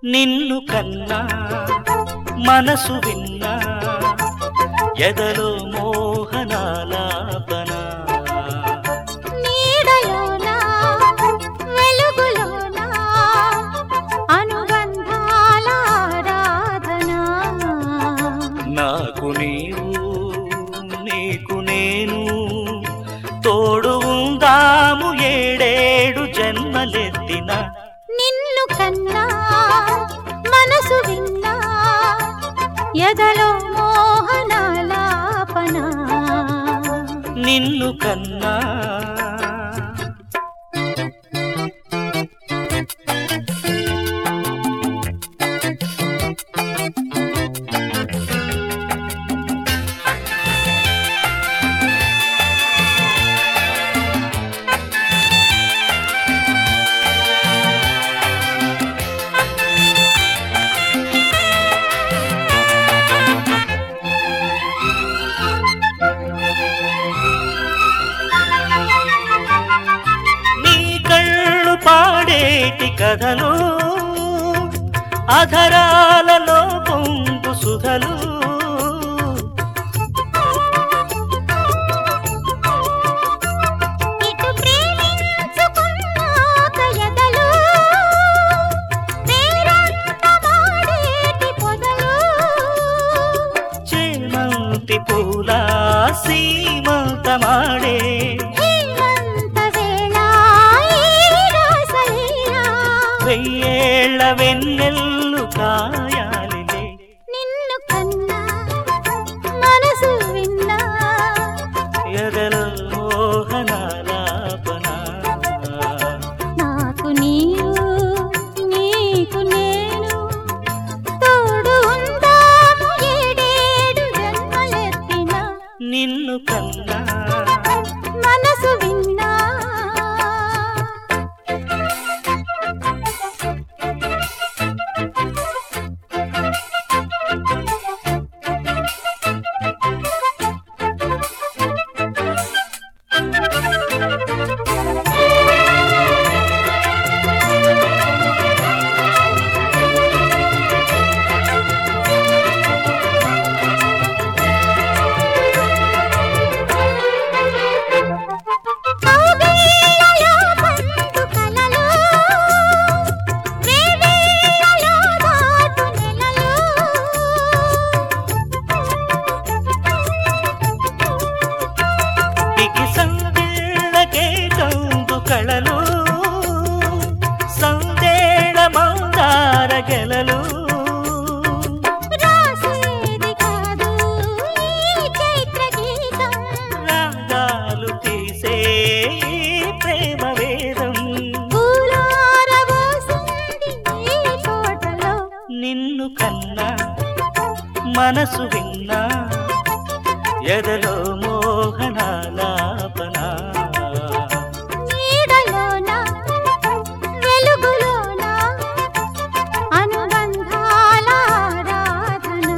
నిన్ను కన్నా మనసు విన్నా ఎదలో మోహనాలాపన నీడలోన వెలుగులోన అనుబంధాల ఆరాధన నాకు నీవు నీకు నేను తోడు ఉందాము ఏడేడు జన్మలెత్తిన నిన్ను కన్నా మనసు విన్నా ఎదలో మోహనాలాపన నిన్ను కన్నా నీ కళ్ళు పాడేటి కథలు అధరాలలో పొంగు సుధలు ఇటు ప్రేమించుకున్నాక ఎదలు వేరంతమాడేటి పొదలు చేమంతి పూల సీమంతమాడే హేమంత వేళ ఈ రాసలీల వెయ్యేళ్ల వెన్నెల్లు కాయాలిలే నిన్ను కన్నా మనసు విన్నా ఎదలో మోహనాలాపన నాకు నీవు నీకు నేను తోడు ఉందాము ఏడేడు జన్మలెత్తిన నిన్ను కన్నా మనసు విన్నా కౌగిళ్ళలో పండు కలలు వేవేళ్ళలో దాటు నెలలు పికి సందేళ్ళకే కందు కళలు సందేళ మందార గెలలు రాసేది కాదు ఈ చైత్ర గీతం రాగాలు తీసే ఈ ప్రేమ వేదం పూలారబోసింది ఈ తోటలో నిన్ను కన్నా మనసు విన్నా ఎదలో మోహనాలాపన నీడలోన వెలుగులోన అనుబంధాల ఆరాధన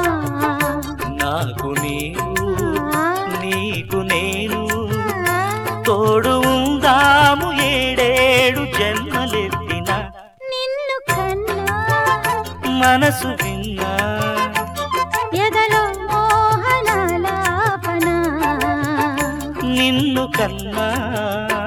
నాకు నీవు నీకు నేను తోడు ఉందాము ఏడేడు జన్మలెత్తిన నిన్ను కన్నా మనసు విన్నా ఎదలో మోహనాలాపన నిన్ను కన్నా